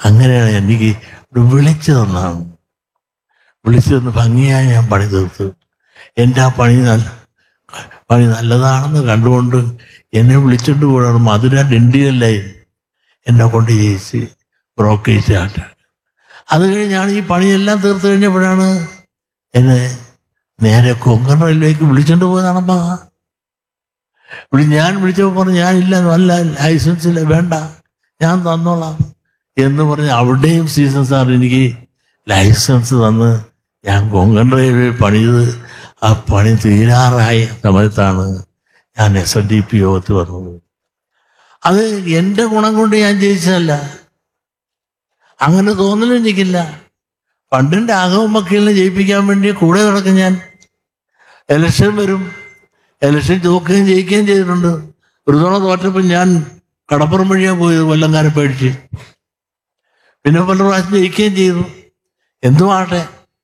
അങ്ങനെയാണ് എനിക്ക് ഇവിടെ വിളിച്ചു തന്നാണ് വിളിച്ചു തന്ന് ഭംഗിയായി ഞാൻ പണി തീർത്തു എൻ്റെ ആ പണി നല്ല പണി നല്ലതാണെന്ന് കണ്ടുകൊണ്ട് എന്നെ വിളിച്ചുകൊണ്ട് പോകണം മധുര ഡിണ്ടിയല്ലായി എന്നെ കൊണ്ട് ജയിച്ച് ബ്രോക്കേജ് ആട്ട അത് കഴിഞ്ഞാണ് ഈ പണിയെല്ലാം തീർത്ത് കഴിഞ്ഞപ്പോഴാണ് എന്നെ നേരെ കൊങ്കൺ റെയിൽവേക്ക് വിളിച്ചോണ്ട് പോയതാണപ്പാ ഇവിടെ ഞാൻ വിളിച്ചപ്പോൾ പറഞ്ഞു ഞാനില്ല നല്ല ലൈസൻസ് ഇല്ല വേണ്ട ഞാൻ തന്നോളാം എന്ന് പറഞ്ഞ് അവിടെയും സീസൺ സാർ എനിക്ക് ലൈസൻസ് തന്ന് ഞാൻ കൊങ്കൺ റെയിൽവേ പണിത് ആ പണി തീരാറായ സമയത്താണ് ഞാൻ എസ് എൻ ഡി പി യോഗത്തിൽ വന്നത് അത് എൻ്റെ ഗുണം കൊണ്ട് ഞാൻ ജയിച്ചതല്ല അങ്ങനെ തോന്നലും എനിക്കില്ല പണ്ടിൻ്റെ ആകവും വക്കീലിനെ ജയിപ്പിക്കാൻ വേണ്ടി കൂടെ നടക്കും ഞാൻ ഇലക്ഷൻ വരും ഇലക്ഷൻ തോക്കുകയും ജയിക്കുകയും ചെയ്തിട്ടുണ്ട് ഒരു തവണ തോറ്റപ്പോൾ ഞാൻ കടപ്പുറം വഴിയാണ് പോയത് കൊല്ലംകാരെ പേടിച്ച് പിന്നെ പല പ്രാവശ്യം ജയിക്കുകയും ചെയ്തു എന്തുമാട്ടെ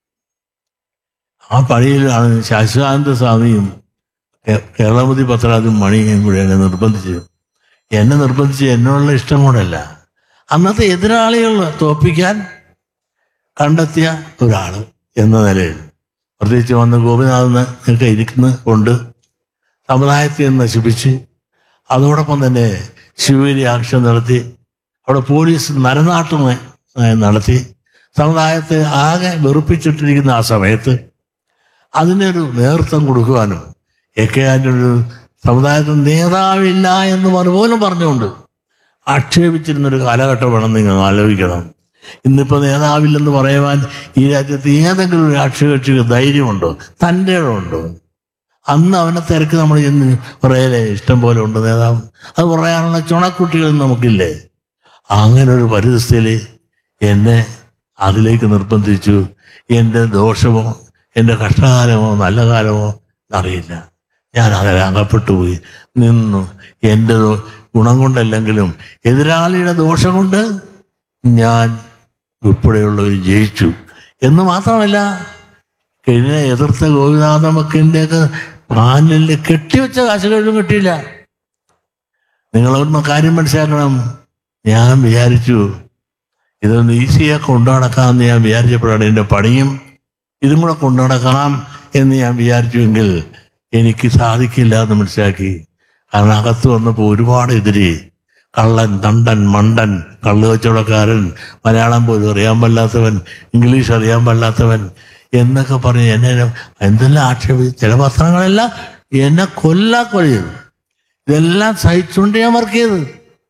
ആ പണിയിലാണ് ശാശ്വാനന്ദ സ്വാമിയും കേ- കേരളമതി പത്രാതും മണിയും കൂടി എന്നെ നിർബന്ധിച്ചത് എന്നെ നിർബന്ധിച്ച് എന്നോടുള്ള ഇഷ്ടം കൊണ്ടല്ല അന്നത്തെ എതിരാളികൾ തോപ്പിക്കാൻ കണ്ടെത്തിയ ഒരാൾ എന്ന നിലയിൽ പ്രത്യേകിച്ച് വന്ന് ഗോപിനാഥൻ ഒക്കെ ഇരിക്കുന്ന കൊണ്ട് സമുദായത്തെ നശിപ്പിച്ച് അതോടൊപ്പം തന്നെ ശിവഗിരി ആക്ഷൻ നടത്തി അവിടെ പോലീസ് നരനാട്ടം നടത്തി സമുദായത്തെ ആകെ വെറുപ്പിച്ചിട്ടിരിക്കുന്ന ആ സമയത്ത് അതിനൊരു നേതൃത്വം കൊടുക്കുവാനും ഒക്കെ ഒരു സമുദായത്തിന് നേതാവില്ല എന്ന് പറ- പോലും പറഞ്ഞുകൊണ്ട് ആക്ഷേപിച്ചിരുന്നൊരു കാലഘട്ടമാണ് നിങ്ങൾ ആലോചിക്കണം ഇന്നിപ്പോ നേതാവില്ലെന്ന് പറയുവാൻ ഈ രാജ്യത്ത് ഏതെങ്കിലും ഒരു രാഷ്ട്രീയ കക്ഷിക്ക് ധൈര്യമുണ്ടോ തൻ്റെ ഉണ്ടോ അന്ന് അവനെ തിരക്ക് നമ്മൾ ചെന്ന് പറയലേ ഇഷ്ടം പോലെ ഉണ്ട് നേതാവ് അത് പറയാനുള്ള ചുണക്കുട്ടികൾ നമുക്കില്ലേ അങ്ങനെ ഒരു പരിസ്ഥിതിയിൽ എന്നെ അതിലേക്ക് നിർബന്ധിച്ചു എൻ്റെ ദോഷമോ എൻ്റെ കഷ്ടകാലമോ നല്ല കാലമോ അറിയില്ല ഞാൻ അതിൽ അകപ്പെട്ടു പോയി നിന്നു എൻ്റെ ദോ- ഗുണം കൊണ്ടല്ലെങ്കിലും എതിരാളിയുടെ ദോഷം കൊണ്ട് ഞാൻ ഉൾപ്പെടെയുള്ളവർ ജയിച്ചു എന്ന് മാത്രമല്ല കഴിഞ്ഞ എതിർത്ത ഗോപിനാഥ മക്കൻ്റെയൊക്കെ പാനലിൽ കെട്ടിവെച്ച കാശുകളിലും കിട്ടിയില്ല നിങ്ങളൊന്ന് കാര്യം മനസ്സിലാക്കണം ഞാൻ വിചാരിച്ചു ഇതൊന്ന് ഈസിയായി കൊണ്ടു നടക്കാമെന്ന് ഞാൻ വിചാരിച്ചപ്പോഴാണ് എൻ്റെ പണിയും ഇതും കൂടെ കൊണ്ടു നടക്കണം എന്ന് ഞാൻ വിചാരിച്ചുവെങ്കിൽ എനിക്ക് സാധിക്കില്ല എന്ന് മനസ്സിലാക്കി കാരണം അകത്ത് വന്നപ്പോൾ ഒരുപാട് എതിരെ കള്ളൻ തണ്ടൻ മണ്ടൻ കള്ളു കച്ചവടക്കാരൻ മലയാളം പോലും അറിയാൻ പാടില്ലാത്തവൻ ഇംഗ്ലീഷ് അറിയാൻ പാടില്ലാത്തവൻ എന്നൊക്കെ പറഞ്ഞ് എന്നെ എന്തെല്ലാം ആക്ഷേപിച്ചു ചില പത്രങ്ങളെല്ലാം എന്നെ കൊല്ലാ കൊല ചെയ്തു ഇതെല്ലാം സഹിച്ചുകൊണ്ട് ഞാൻ വർക്ക് ചെയ്തത്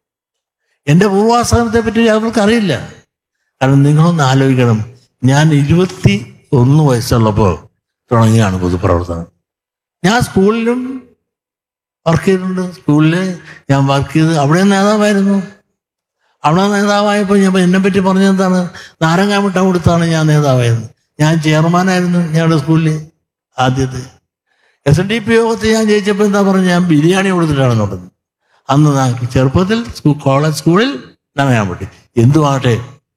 എൻ്റെ പൂർവാശ്രമത്തെ പറ്റി അവർക്ക് അറിയില്ല കാരണം നിങ്ങളൊന്ന് ആലോചിക്കണം ഞാൻ ഇരുപത്തി ഒന്ന് വയസ്സുള്ളപ്പോൾ തുടങ്ങിയാണ് പൊതുപ്രവർത്തനം ഞാൻ സ്കൂളിലും വർക്ക് ചെയ്തിട്ടുണ്ട് സ്കൂളിൽ ഞാൻ വർക്ക് ചെയ്ത് അവിടെ നേതാവായിരുന്നു അവിടെ നേതാവായപ്പോൾ ഞാൻ എന്നെ പറ്റി പറഞ്ഞെന്താണ് നാരങ്ങാമിട്ട കൊടുത്താണ് ഞാൻ നേതാവായത് ഞാൻ ചെയർമാനായിരുന്നു ഞങ്ങളുടെ സ്കൂളിൽ ആദ്യത്തെ എസ് എൻ ഡി പി യോഗത്തിൽ ഞാൻ ജയിച്ചപ്പോൾ എന്താ പറഞ്ഞ ഞാൻ ബിരിയാണി കൊടുത്തിട്ടാണ് നോക്കുന്നത് അന്ന് ഞാൻ ചെറുപ്പത്തിൽ സ്കൂ കോളേജ് സ്കൂളിൽ ഞാൻ പറ്റി എന്തുമാകട്ടെ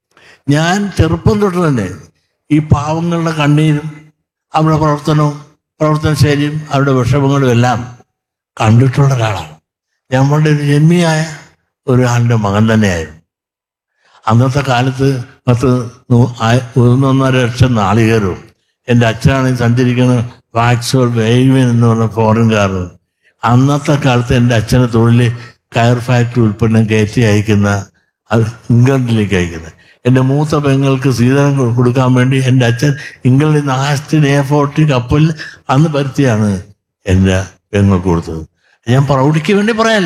ഞാൻ ചെറുപ്പം തൊട്ട് തന്നെ ഈ പാവങ്ങളുടെ കണ്ണീരും അവരുടെ പ്രവർത്തനവും പ്രവർത്തന ശൈലിയും അവരുടെ വിഷമങ്ങളും എല്ലാം കണ്ടിട്ടുള്ള ഒരാളാണ് നമ്മളുടെ ഒരു ജന്മിയായ ഒരാളുടെ മകൻ തന്നെയായിരുന്നു അന്നത്തെ കാലത്ത് പത്ത് നൂ- ആയ- ഒന്നൊന്നര ലക്ഷം നാളികേരവും എൻ്റെ അച്ഛനാണെങ്കിൽ സഞ്ചരിക്കുന്ന വാക്സോൾ വേവൻ എന്ന് പറഞ്ഞ ഫോറിൻ കാർ അന്നത്തെ കാലത്ത് എൻ്റെ അച്ഛൻ്റെ തൊഴിൽ കയർ ഫാക്ടറി ഉൽപ്പന്നം കയറ്റി അയക്കുന്ന അത് ഇംഗ്ലണ്ടിലേക്ക് അയക്കുന്നത് എൻ്റെ മൂത്ത പെങ്ങൾക്ക് സീതനം കൊ- കൊടുക്കാൻ വേണ്ടി എൻ്റെ അച്ഛൻ ഇംഗ്ലണ്ടിൽ നിന്ന് ആസ്റ്റിൻ എ ഫോർട്ടി കപ്പലിൽ അന്ന് പരുത്തിയാണ് എൻ്റെ പെങ്ങൾക്ക് കൊടുത്തത് ഞാൻ പ്രൗഢിക്ക് വേണ്ടി പറയല്ല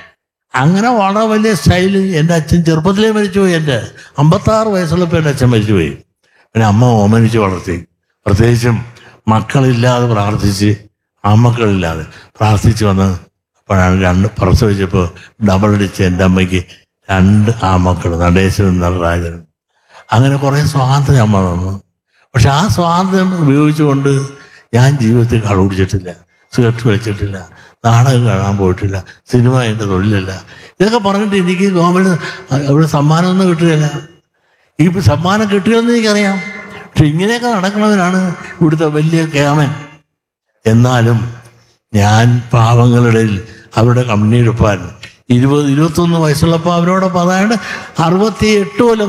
അങ്ങനെ വളരെ വലിയ സ്റ്റൈല് എൻ്റെ അച്ഛൻ ചെറുപ്പത്തിലേ മരിച്ചുപോയി എൻ്റെ അമ്പത്താറ് വയസ്സുള്ളപ്പോൾ എൻ്റെ അച്ഛൻ മരിച്ചുപോയി പിന്നെ അമ്മ ഓമനിച്ച് വളർത്തി പ്രത്യേകിച്ചും മക്കളില്ലാതെ പ്രാർത്ഥിച്ച് ആമക്കളില്ലാതെ പ്രാർത്ഥിച്ച് വന്ന് അപ്പോഴാണ് രണ്ട് പ്രസവിച്ചപ്പോൾ ഡബിൾ അടിച്ച് എൻ്റെ അമ്മയ്ക്ക് രണ്ട് ആമക്കൾ നടേശനും നടരാജനും അങ്ങനെ കുറേ സ്വാതന്ത്ര്യം അമ്മ തന്നു പക്ഷെ ആ സ്വാതന്ത്ര്യം ഉപയോഗിച്ചുകൊണ്ട് ഞാൻ ജീവിതത്തിൽ കള്ളുപിടിച്ചിട്ടില്ല സിഗരറ്റ് വലിച്ചിട്ടില്ല നാടകം കാണാൻ പോയിട്ടില്ല സിനിമ എൻ്റെ തൊഴിലല്ല ഇതൊക്കെ പറഞ്ഞിട്ട് എനിക്ക് ഗവൺമെൻറ് അവിടെ സമ്മാനമൊന്നും കിട്ടുകയില്ല ഈ സമ്മാനം കിട്ടുമെന്ന് എനിക്കറിയാം പക്ഷെ ഇങ്ങനെയൊക്കെ നടക്കുന്നവരാണ് ഇവിടുത്തെ വലിയ ക്യാമൻ എന്നാലും ഞാൻ പാവങ്ങളുടെ അവരുടെ കമ്പനി എടുപ്പാൻ ഇരുപത് ഇരുപത്തൊന്ന് വയസ്സുള്ളപ്പോൾ അവരോടൊപ്പം അതായത് അറുപത്തി എട്ട് കൊല്ലം